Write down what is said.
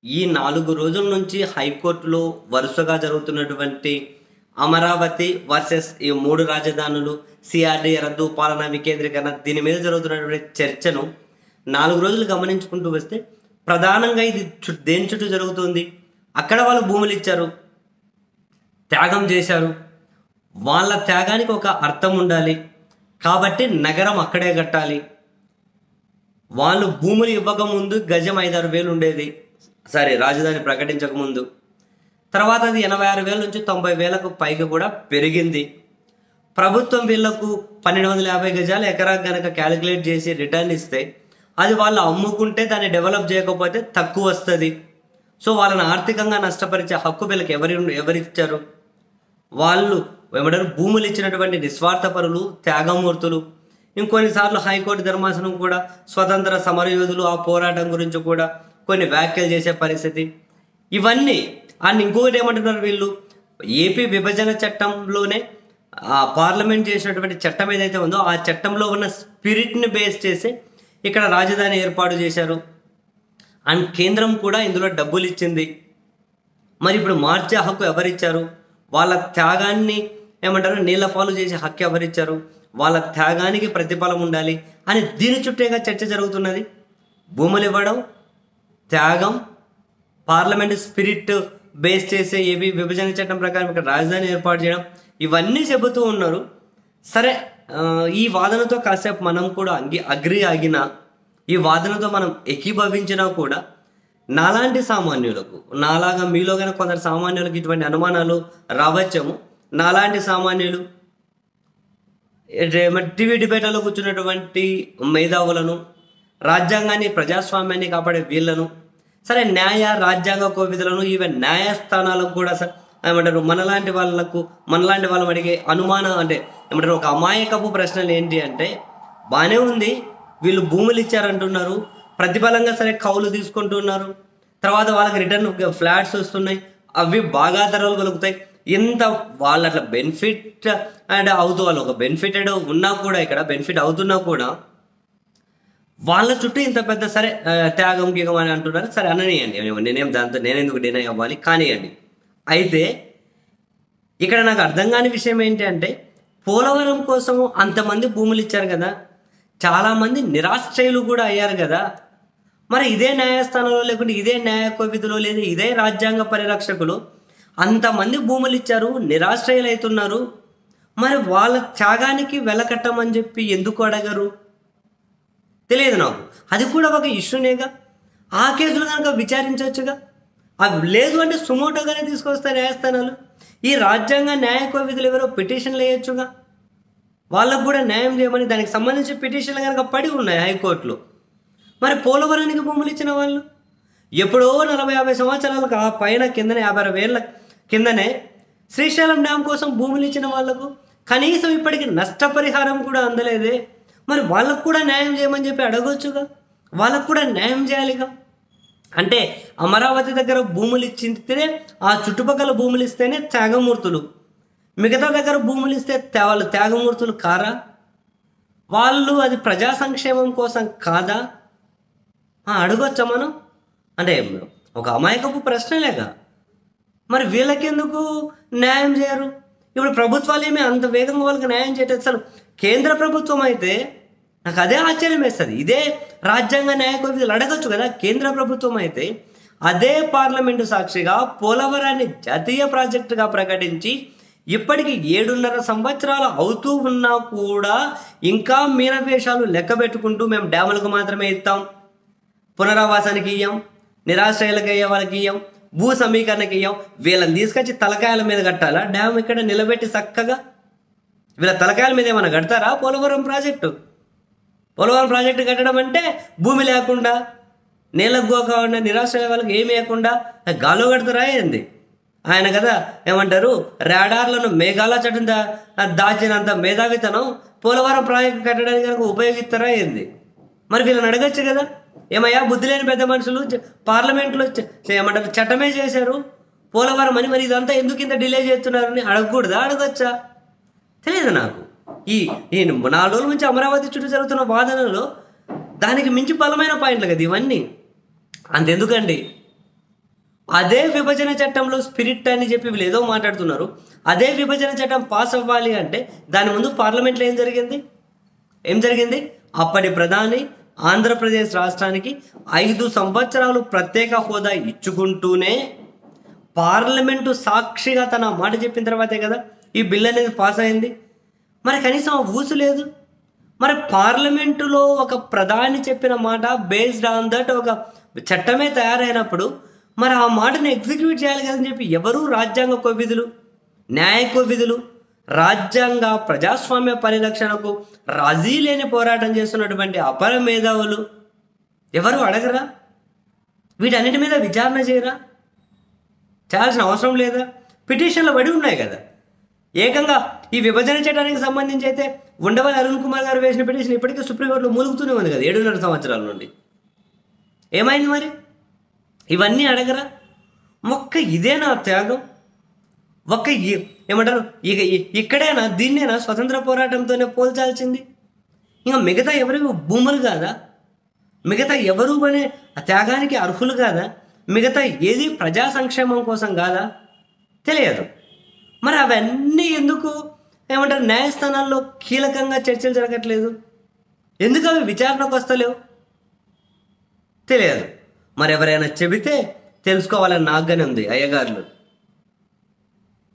ఈ నాలుగు రోజుల నుంచి హైకోర్టులో వరుసగా జరుగుతున్నటువంటి అమరావతి వర్సెస్ ఈ మూడు రాజధానులు సిఆర్డీ రద్దు పాలన వికేంద్రీకరణ దీని మీద జరుగుతున్నటువంటి చర్చను నాలుగు రోజులు గమనించుకుంటూ వస్తే ప్రధానంగా ఇది చు దేని చుట్టూ జరుగుతుంది అక్కడ వాళ్ళు భూములు ఇచ్చారు త్యాగం చేశారు వాళ్ళ త్యాగానికి ఒక అర్థం ఉండాలి కాబట్టి నగరం అక్కడే కట్టాలి వాళ్ళు భూములు ఇవ్వకముందు గజం ఐదారు వేలు ఉండేది సరే రాజధాని ప్రకటించక ముందు తర్వాత అది ఎనభై ఆరు వేల నుంచి తొంభై వేలకు పైకి కూడా పెరిగింది ప్రభుత్వం వీళ్లకు పన్నెండు వందల యాభై గజాలు ఎకరా కనుక క్యాలిక్యులేట్ చేసి రిటర్న్ ఇస్తే అది వాళ్ళు అమ్ముకుంటే దాన్ని డెవలప్ చేయకపోతే తక్కువ వస్తుంది సో వాళ్ళని ఆర్థికంగా నష్టపరిచే హక్కు వీళ్ళకి ఎవరి ఎవరిచ్చారు వాళ్ళు ఏమంటారు భూములు ఇచ్చినటువంటి నిస్వార్థపరులు త్యాగమూర్తులు ఇంకొన్నిసార్లు హైకోర్టు ధర్మాసనం కూడా స్వతంత్ర సమరయోధులు ఆ పోరాటం గురించి కూడా కొన్ని వ్యాఖ్యలు చేసే పరిస్థితి ఇవన్నీ అండ్ ఇంకొకటి ఏమంటున్నారు వీళ్ళు ఏపీ విభజన చట్టంలోనే ఆ పార్లమెంట్ చేసినటువంటి చట్టం ఏదైతే ఉందో ఆ చట్టంలో ఉన్న స్పిరిట్ని బేస్ చేసి ఇక్కడ రాజధాని ఏర్పాటు చేశారు అండ్ కేంద్రం కూడా ఇందులో డబ్బులు ఇచ్చింది మరి ఇప్పుడు మార్చే హక్కు ఎవరిచ్చారు వాళ్ళ త్యాగాన్ని ఏమంటారు నీళ్ళ పాలు చేసే హక్కు ఎవరిచ్చారు వాళ్ళ త్యాగానికి ప్రతిఫలం ఉండాలి అని దీని చుట్టేగా చర్చ జరుగుతున్నది భూములు ఇవ్వడం త్యాగం పార్లమెంట్ స్పిరిట్ బేస్ చేసే ఏవి విభజన చట్టం ప్రకారం ఇక్కడ రాజధాని ఏర్పాటు చేయడం ఇవన్నీ చెబుతూ ఉన్నారు సరే ఆ, ఈ వాదనతో కాసేపు మనం కూడా అంగి అగ్రి ఆగిన ఈ వాదనతో మనం ఏకీభవించినా కూడా నాలాంటి సామాన్యులకు నాలాగా మీలో కనుక కొందరు సామాన్యులకు ఇటువంటి అనుమానాలు రావచ్చేమో నాలాంటి సామాన్యులు టీవీ డిబేట్లలో కూర్చున్నటువంటి మేధావులను రాజ్యాంగాన్ని ప్రజాస్వామ్యాన్ని కాపాడే వీళ్ళను సరే న్యాయ రాజ్యాంగ కోవిధులను ఈవెన్ న్యాయస్థానాలకు కూడా సార్ ఏమంటారు మనలాంటి వాళ్ళకు మనలాంటి వాళ్ళం అడిగే అనుమానం అంటే ఏమంటారు ఒక అమాయకపు ప్రశ్నలు ఏంటి అంటే బాగానే ఉంది వీళ్ళు భూములు ఇచ్చారంటున్నారు ప్రతిఫలంగా సరే కౌలు తీసుకుంటున్నారు తర్వాత వాళ్ళకి రిటర్న్ ఫ్లాట్స్ వస్తున్నాయి అవి బాగా ధరలు కలుగుతాయి ఇంత వాళ్ళు అట్లా బెనిఫిట్ అండ్ అవుతూ వాళ్ళు ఒక బెనిఫిటెడ్ ఉన్నా కూడా ఇక్కడ బెనిఫిట్ అవుతున్నా కూడా వాళ్ళ చుట్టూ ఇంత పెద్ద సరే ఆ, త్యాగం గీగం అని అంటున్నారు సరే అననీయండి నేనేం దాంతో నేనెందుకు డినై అవ్వాలి కానివ్వండి అయితే ఇక్కడ నాకు అర్థం కాని విషయం ఏంటి అంటే పోలవరం కోసం అంతమంది భూములు ఇచ్చారు కదా చాలామంది నిరాశ్రయులు కూడా అయ్యారు కదా మరి ఇదే న్యాయస్థానంలో లేకుంటే ఇదే న్యాయ కోవిధిలో లేదా ఇదే రాజ్యాంగ పరిరక్షకులు అంతమంది భూములు ఇచ్చారు నిరాశ్రయులు అవుతున్నారు మరి వాళ్ళ త్యాగానికి వెలకట్టమని చెప్పి ఎందుకు అడగరు తెలియదు నాకు అది కూడా ఒక ఇష్యూనేగా ఆ కేసులు కనుక విచారించవచ్చుగా అవి లేదు అంటే సుమోటోగానే తీసుకొస్తారు న్యాయస్థానాలు ఈ రాజ్యాంగ న్యాయ కోవిధులు ఎవరో పిటిషన్లు వేయొచ్చుగా వాళ్ళకు కూడా న్యాయం చేయమని దానికి సంబంధించి పిటిషన్లు కనుక పడి ఉన్నాయి హైకోర్టులో మరి పోలవరానికి భూములు ఇచ్చిన వాళ్ళు ఎప్పుడో నలభై యాభై సంవత్సరాలకు ఆ పైన కిందనే యాభై అరవై ఏళ్ళ కిందనే శ్రీశైలం డ్యామ్ కోసం భూములు ఇచ్చిన వాళ్లకు కనీసం ఇప్పటికి నష్టపరిహారం కూడా అందలేదే మరి వాళ్ళకు కూడా న్యాయం చేయమని చెప్పి అడగొచ్చుగా వాళ్ళకు కూడా న్యాయం చేయాలిగా అంటే అమరావతి దగ్గర భూములు ఇచ్చితే ఆ చుట్టుపక్కల భూములు ఇస్తేనే త్యాగమూర్తులు మిగతా దగ్గర భూములు ఇస్తే త్యా- వాళ్ళు త్యాగమూర్తులు కారా వాళ్ళు అది ప్రజా సంక్షేమం కోసం కాదా ఆ, అడగొచ్చా మనం అంటే ఒక అమాయకపు ప్రశ్నలేగా మరి వీళ్ళకెందుకు న్యాయం చేయరు ఇప్పుడు ప్రభుత్వాలు ఏమీ అంత వేగంగా వాళ్ళకి న్యాయం చేయట్లేదు అసలు కేంద్ర ప్రభుత్వం అయితే నాకు అదే ఆశ్చర్యం వేస్తుంది ఇదే రాజ్యాంగ న్యాయ కోవిధులు అడగచ్చు కదా కేంద్ర ప్రభుత్వం అయితే అదే పార్లమెంటు సాక్షిగా పోలవరాన్ని జాతీయ ప్రాజెక్టుగా ప్రకటించి ఇప్పటికి ఏడున్నర సంవత్సరాలు అవుతూ ఉన్నా కూడా ఇంకా మీనవేషాలు లెక్క పెట్టుకుంటూ మేము డ్యాములకు మాత్రమే ఇస్తాం పునరావాసానికి ఇయ్యం నిరాశ్రయాలకు అయ్యే వాళ్ళకి ఇయ్యం భూ సమీకరణకి ఇయ్యం వీళ్ళని తీసుకొచ్చి తలకాయల మీద కట్టాలా డ్యామ్ ఇక్కడ నిలబెట్టి చక్కగా వీళ్ళ తలకాయల మీద ఏమైనా కడతారా పోలవరం ప్రాజెక్టు పోలవరం ప్రాజెక్టు కట్టడం అంటే భూమి లేకుండా నీళ్ళకు గోకుండా నిరాశ్రయ వాళ్ళకి ఏమి లేకుండా గాలో కడతారా ఏంది ఆయన కదా ఏమంటారు రాడార్లను మేఘాల చట్టం దా దాచినంత మేధావితనం పోలవరం ప్రాజెక్టు కట్టడానికి కనుక ఉపయోగిస్తారా ఏంది మరి వీళ్ళని అడగచ్చు కదా ఏమయ్యా బుద్ధి లేని పెద్ద మనుషులు చ- పార్లమెంట్లో చ- చ- ఏమంటారు చట్టమే చేశారు పోలవరం అని మరి ఇదంతా ఎందుకు ఇంత డిలే చేస్తున్నారని అడగకూడదా అడగచ్చా తెలియదు నాకు ఈ ఈ నాలుగు రోజుల నుంచి అమరావతి చుట్టూ జరుగుతున్న వాదనలో దానికి మించి బలమైన పాయింట్లు కదా ఇవన్నీ అంతెందుకండి అదే విభజన చట్టంలో స్పిరిట్ అని చెప్పి వీళ్ళు ఏదో మాట్లాడుతున్నారు అదే విభజన చట్టం పాస్ అవ్వాలి అంటే దాని ముందు పార్లమెంట్లో ఏం జరిగింది ఏం జరిగింది అప్పటి ప్రధాని ఆంధ్రప్రదేశ్ రాష్ట్రానికి ఐదు సంవత్సరాలు ప్రత్యేక హోదా ఇచ్చుకుంటూనే పార్లమెంటు సాక్షిగా తన మాట చెప్పిన తర్వాతే కదా ఈ బిల్ అనేది పాస్ అయింది మరి కనీసం ఆ ఊసు లేదు మరి పార్లమెంటులో ఒక ప్రధాని చెప్పిన మాట బేస్డ్ ఆన్ దట్ ఒక చట్టమే తయారైనప్పుడు మరి ఆ మాటను ఎగ్జిక్యూట్ చేయాలి కదని చెప్పి ఎవరు రాజ్యాంగ కోవిధులు న్యాయ కోవిధులు రాజ్యాంగ ప్రజాస్వామ్య పరిరక్షణకు రాజీ లేని పోరాటం చేస్తున్నటువంటి అపర మేధావులు ఎవరు అడగరా వీటన్నిటి మీద విచారణ చేయరా చేయాల్సిన అవసరం లేదా పిటిషన్లు పడి ఉన్నాయి కదా ఏకంగా ఈ విభజన చట్టానికి సంబంధించి అయితే ఉండవల్లి అరుణ్ కుమార్ గారు వేసిన పిటిషన్ ఇప్పటికీ సుప్రీంకోర్టులో మూలుగుతూనే ఉంది కదా ఏడున్నర సంవత్సరాల నుండి ఏమైంది మరి ఇవన్నీ అడగరా ఒక్క ఇదేనా త్యాగం ఒక్క ఈ- ఏమంటారు ఇక ఇ- ఇక్కడేనా దీన్నేనా స్వతంత్ర పోరాటంతోనే పోల్చాల్సింది ఇంకా మిగతా ఎవరికి భూములు కాదా మిగతా ఎవరు అనే ఆ త్యాగానికి అర్హులు కాదా మిగతా ఏది ప్రజా సంక్షేమం కోసం కాదా తెలియదు మరి అవన్నీ ఎందుకు ఏమంటారు న్యాయస్థానాల్లో కీలకంగా చర్చలు జరగట్లేదు ఎందుకు అవి విచారణకు వస్తలేవు తెలియదు మరి ఎవరైనా చెబితే తెలుసుకోవాలని నాకుగానే ఉంది అయ్యగారులు